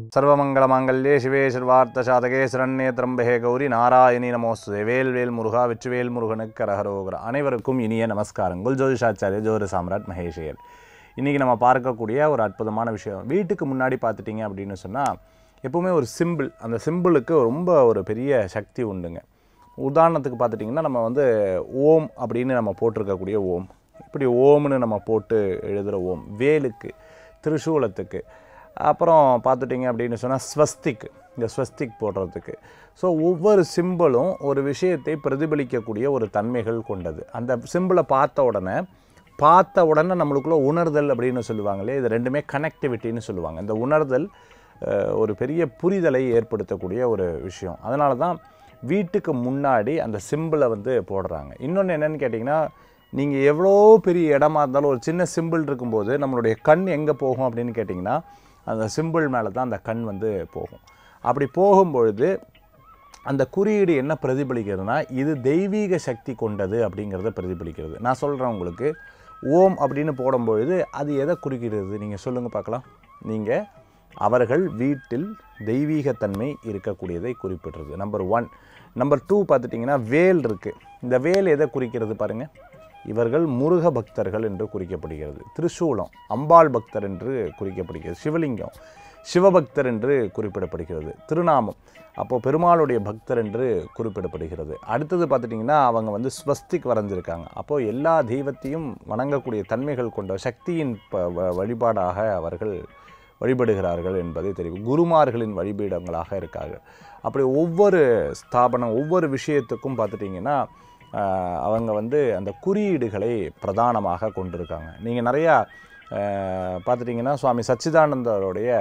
சர்வமங்கலமாங்கல்யே சிவே சர்வார்த்த சாதகே சரண்யே திரம்பகே கௌரி நாராயணி நமோஸ்து வேல்வேல் முருகா வெற்றிவேல் முருகனுக்கு ரகரோகர அனைவருக்கும் இனிய நமஸ்காரங்கள் ஜோதிஷாச்சாரிய ஜோதி சாம்ராட் மகேஷியர் இன்றைக்கி நம்ம பார்க்கக்கூடிய ஒரு அற்புதமான விஷயம் வீட்டுக்கு முன்னாடி பார்த்துட்டிங்க அப்படின்னு சொன்னால் எப்பவுமே ஒரு சிம்பிள் அந்த சிம்பிளுக்கு ரொம்ப ஒரு பெரிய சக்தி உண்டுங்க உதாரணத்துக்கு பார்த்துட்டிங்கன்னா நம்ம வந்து ஓம் அப்படின்னு நம்ம போட்டிருக்கக்கூடிய ஓம் இப்படி ஓம்னு நம்ம போட்டு எழுதுகிற ஓம் வேலுக்கு திரிசூலத்துக்கு அப்புறம் பார்த்துட்டிங்க அப்படின்னு சொன்னால் ஸ்வஸ்திக் இந்த ஸ்வஸ்திக் போடுறதுக்கு ஸோ ஒவ்வொரு சிம்பிளும் ஒரு விஷயத்தை பிரதிபலிக்கக்கூடிய ஒரு தன்மைகள் கொண்டது அந்த சிம்பிளை பார்த்த உடனே பார்த்த உடனே நம்மளுக்குள்ள உணர்தல் அப்படின்னு சொல்லுவாங்களே இது ரெண்டுமே கனெக்டிவிட்டின்னு சொல்லுவாங்க இந்த உணர்தல் அஹ், ஒரு பெரிய புரிதலை ஏற்படுத்தக்கூடிய ஒரு விஷயம் அதனால தான் வீட்டுக்கு முன்னாடி அந்த சிம்பிளை வந்து போடுறாங்க இன்னொன்று என்னன்னு கேட்டிங்கன்னா நீங்கள் எவ்வளோ பெரிய இடமா இருந்தாலும் ஒரு சின்ன சிம்பிள் இருக்கும்போது நம்மளுடைய கண் எங்கே போகும் அப்படின்னு கேட்டிங்கன்னா அந்த சிம்பிள் மேலே தான் அந்த கண் வந்து போகும் அப்படி போகும்பொழுது அந்த குறியீடு என்ன பிரதிபலிக்கிறதுனா இது தெய்வீக சக்தி கொண்டது அப்படிங்கிறத பிரதிபலிக்கிறது நான் சொல்கிறேன் உங்களுக்கு ஓம் அப்படின்னு போடும்பொழுது அது எதை குறிக்கிறது நீங்கள் சொல்லுங்கள் பார்க்கலாம் நீங்கள் அவர்கள் வீட்டில் தெய்வீகத்தன்மை இருக்கக்கூடியதை குறிப்பிடுறது நம்பர் ஒன் நம்பர் டூ பார்த்துட்டிங்கன்னா வேல் இருக்குது இந்த வேல் எதை குறிக்கிறது பாருங்கள் இவர்கள் முருக பக்தர்கள் என்று குறிக்கப்படுகிறது திரிசூலம் அம்பாள் பக்தர் என்று குறிக்கப்படுகிறது சிவலிங்கம் சிவபக்தர் என்று குறிப்பிடப்படுகிறது திருநாமம் அப்போது பெருமாளுடைய பக்தர் என்று குறிப்பிடப்படுகிறது அடுத்தது பார்த்துட்டிங்கன்னா அவங்க வந்து ஸ்வஸ்திக் வரைஞ்சிருக்காங்க அப்போது எல்லா தெய்வத்தையும் வணங்கக்கூடிய தன்மைகள் கொண்ட சக்தியின் ப வ- வழிபாடாக அவர்கள் வழிபடுகிறார்கள் என்பதை தெரியும் குருமார்களின் வழிபீடங்களாக இருக்காங்க அப்படி ஒவ்வொரு ஸ்தாபனம் ஒவ்வொரு விஷயத்துக்கும் பார்த்துட்டிங்கன்னா ஆஹ், அவங்க வந்து அந்த குறியீடுகளை பிரதானமாக கொண்டிருக்காங்க நீங்கள் நிறையா ஆஹ், பார்த்துட்டிங்கன்னா சுவாமி சச்சிதானந்தருடைய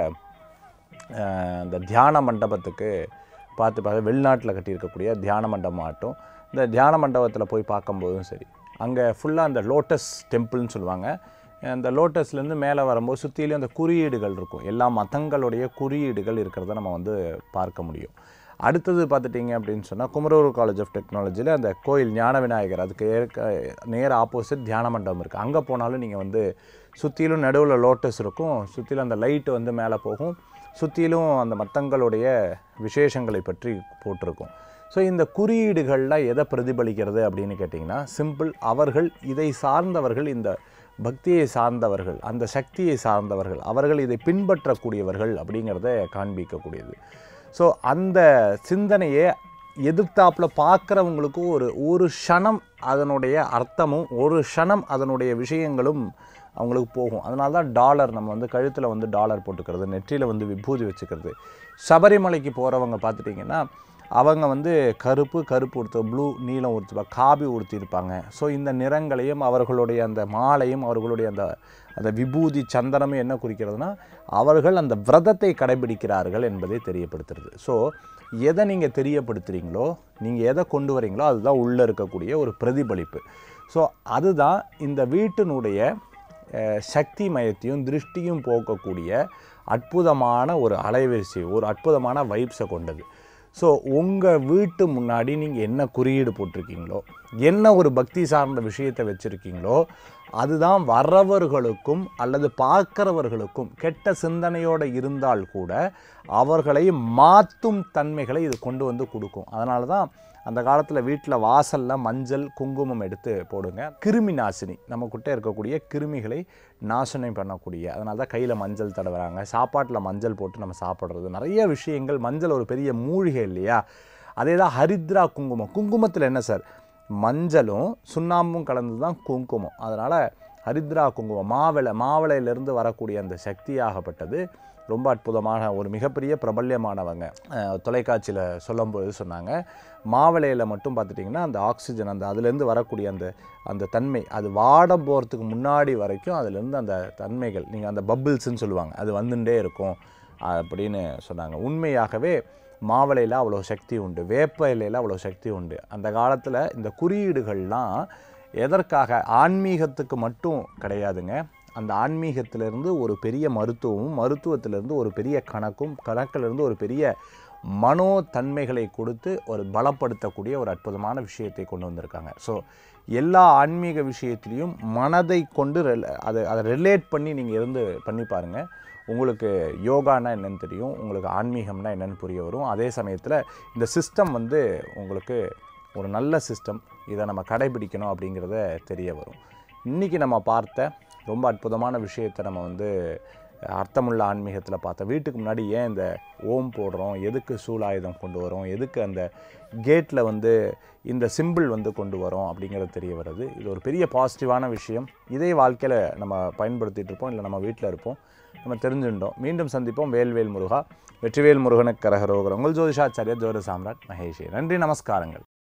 ஆஹ், இந்த தியான மண்டபத்துக்கு பார்த்து பார்த்து வெளிநாட்டில் கட்டியிருக்கக்கூடிய தியான மண்டபம் ஆகட்டும் இந்த தியான மண்டபத்தில் போய் பார்க்கும்போதும் சரி அங்கே ஃபுல்லாக அந்த லோட்டஸ் டெம்பிள்னு சொல்லுவாங்க அந்த லோட்டஸ்லேருந்து மேலே வரும்போது சுற்றிலையும் அந்த குறியீடுகள் இருக்கும் எல்லா மதங்களுடைய குறியீடுகள் இருக்கிறத நம்ம வந்து பார்க்க முடியும் அடுத்தது பார்த்துட்டிங்க அப்படின்னு சொன்னால் குமரூர் காலேஜ் ஆஃப் டெக்னாலஜியில் அந்த கோயில் ஞான விநாயகர் அதுக்கு ஏற்க நேர் ஆப்போசிட் தியான மண்டபம் இருக்குது அங்கே போனாலும் நீங்கள் வந்து சுற்றிலும் நடுவில் லோட்டஸ் இருக்கும் சுற்றிலும் அந்த லைட்டு வந்து மேலே போகும் சுற்றிலும் அந்த மத்தங்களுடைய விசேஷங்களை பற்றி போட்டிருக்கும் ஸோ இந்த குறியீடுகள்லாம் எதை பிரதிபலிக்கிறது அப்படின்னு கேட்டிங்கன்னா சிம்பிள் அவர்கள் இதை சார்ந்தவர்கள் இந்த பக்தியை சார்ந்தவர்கள் அந்த சக்தியை சார்ந்தவர்கள் அவர்கள் இதை பின்பற்றக்கூடியவர்கள் அப்படிங்கிறத காண்பிக்கக்கூடியது ஸோ அந்த சிந்தனையை எதிர்த்தாப்புல பார்க்குறவங்களுக்கு ஒரு ஒரு க்ஷணம் அதனுடைய அர்த்தமும் ஒரு க்ஷணம் அதனுடைய விஷயங்களும் அவங்களுக்கு போகும் அதனால தான் டாலர் நம்ம வந்து கழுத்தில் வந்து டாலர் போட்டுக்கிறது நெற்றியில் வந்து விபூதி வச்சுக்கிறது சபரிமலைக்கு போகிறவங்க பார்த்துட்டிங்கன்னா அவங்க வந்து கருப்பு கருப்பு உடுத்த ப்ளூ நீலம் உடுத்துப்பாங்க காபி உடுத்தியிருப்பாங்க ஸோ இந்த நிறங்களையும் அவர்களுடைய அந்த மாலையும் அவர்களுடைய அந்த அந்த விபூதி சந்தனமும் என்ன குறிக்கிறதுனா அவர்கள் அந்த விரதத்தை கடைபிடிக்கிறார்கள் என்பதை தெரியப்படுத்துறது ஸோ எதை நீங்கள் தெரியப்படுத்துகிறீங்களோ நீங்கள் எதை கொண்டு வரீங்களோ அதுதான் உள்ளே இருக்கக்கூடிய ஒரு பிரதிபலிப்பு ஸோ அதுதான் இந்த வீட்டினுடைய அஹ், சக்தி மயத்தையும் திருஷ்டியும் போக்கக்கூடிய அற்புதமான ஒரு அலைவரிசை ஒரு அற்புதமான வைப்ஸை கொண்டது ஸோ உங்கள் வீட்டு முன்னாடி நீங்கள் என்ன குறியீடு போட்டிருக்கீங்களோ என்ன ஒரு பக்தி சார்ந்த விஷயத்தை வச்சுருக்கீங்களோ அதுதான் வர்றவர்களுக்கும் அல்லது பார்க்கிறவர்களுக்கும் கெட்ட சிந்தனையோடு இருந்தால் கூட அவர்களை மாற்றும் தன்மைகளை இது கொண்டு வந்து கொடுக்கும் அதனால தான் அந்த காலத்தில் வீட்டில் வாசலில் மஞ்சள் குங்குமம் எடுத்து போடுங்க கிருமி நாசினி நம்மக்கிட்ட இருக்கக்கூடிய கிருமிகளை நாசனம் பண்ணக்கூடிய அதனால தான் கையில் மஞ்சள் தடவுறாங்க சாப்பாட்டில் மஞ்சள் போட்டு நம்ம சாப்பிட்றது நிறைய விஷயங்கள் மஞ்சள் ஒரு பெரிய மூலிகை இல்லையா அதே தான் ஹரித்ரா குங்குமம் குங்குமத்தில் என்ன சார் மஞ்சளும் சுண்ணாம்பும் கலந்து தான் குங்குமம் அதனால் ஹரித்ரா குங்குமம் மாவிளை மாவிளையிலிருந்து வரக்கூடிய அந்த சக்தியாகப்பட்டது ரொம்ப அற்புதமான ஒரு மிகப்பெரிய பிரபல்யமானவங்க அஹ், தொலைக்காட்சியில் சொல்லும்போது சொன்னாங்க மாவிளையில் மட்டும் பார்த்துட்டிங்கன்னா அந்த ஆக்சிஜன் அந்த அதுலேருந்து வரக்கூடிய அந்த அந்த தன்மை அது வாட போகிறதுக்கு முன்னாடி வரைக்கும் அதுலேருந்து அந்த தன்மைகள் நீங்கள் அந்த பபிள்ஸ்ன்னு சொல்லுவாங்க அது வந்துட்டே இருக்கும் அப்படின்னு சொன்னாங்க உண்மையாகவே மாவளையில் அவ்வளோ சக்தி உண்டு வேப்ப இலையில் அவ்வளோ சக்தி உண்டு அந்த காலத்தில் இந்த குறியீடுகள்லாம் எதற்காக ஆன்மீகத்துக்கு மட்டும் கிடையாதுங்க அந்த ஆன்மீகத்திலிருந்து ஒரு பெரிய மருத்துவமும் மருத்துவத்திலிருந்து ஒரு பெரிய கணக்கும் கணக்கிலிருந்து ஒரு பெரிய மனோ தன்மைகளை கொடுத்து ஒரு பலப்படுத்தக்கூடிய ஒரு அற்புதமான விஷயத்தை கொண்டு வந்திருக்காங்க ஸோ எல்லா ஆன்மீக விஷயத்திலையும் மனதை கொண்டு ரெல- அதை அதை ரிலேட் பண்ணி நீங்கள் இருந்து பண்ணி பாருங்கள் உங்களுக்கு யோகானா என்னன்னு தெரியும் உங்களுக்கு ஆன்மீகம்னா என்னன்னு புரிய வரும் அதே சமயத்தில் இந்த சிஸ்டம் வந்து உங்களுக்கு ஒரு நல்ல சிஸ்டம் இதை நம்ம கடைபிடிக்கணும் அப்படிங்கிறத தெரிய வரும் இன்றைக்கி நம்ம பார்த்த ரொம்ப அற்புதமான விஷயத்தை நம்ம வந்து அர்த்தமுள்ள ஆன்மீகத்தில் பார்த்தோம் வீட்டுக்கு முன்னாடி ஏன் இந்த ஓம் போடுறோம் எதுக்கு சூலாயுதம் கொண்டு வரோம் எதுக்கு அந்த கேட்டில் வந்து இந்த சிம்பிள் வந்து கொண்டு வரோம் அப்படிங்கிறது தெரிய வருது இது ஒரு பெரிய பாசிட்டிவான விஷயம் இதே வாழ்க்கையில் நம்ம பயன்படுத்திட்டு இருப்போம் இல்லை நம்ம வீட்டில் இருப்போம் நம்ம தெரிஞ்சுட்டோம் மீண்டும் சந்திப்போம் வேல்வேல் முருகா வெற்றிவேல் முருகனுக்கு கரகரோகர் உங்கள் ஜோதிஷாச்சாரியர் ஜோதி சாம்ராட் மகேஷி நன்றி நமஸ்காரங்கள்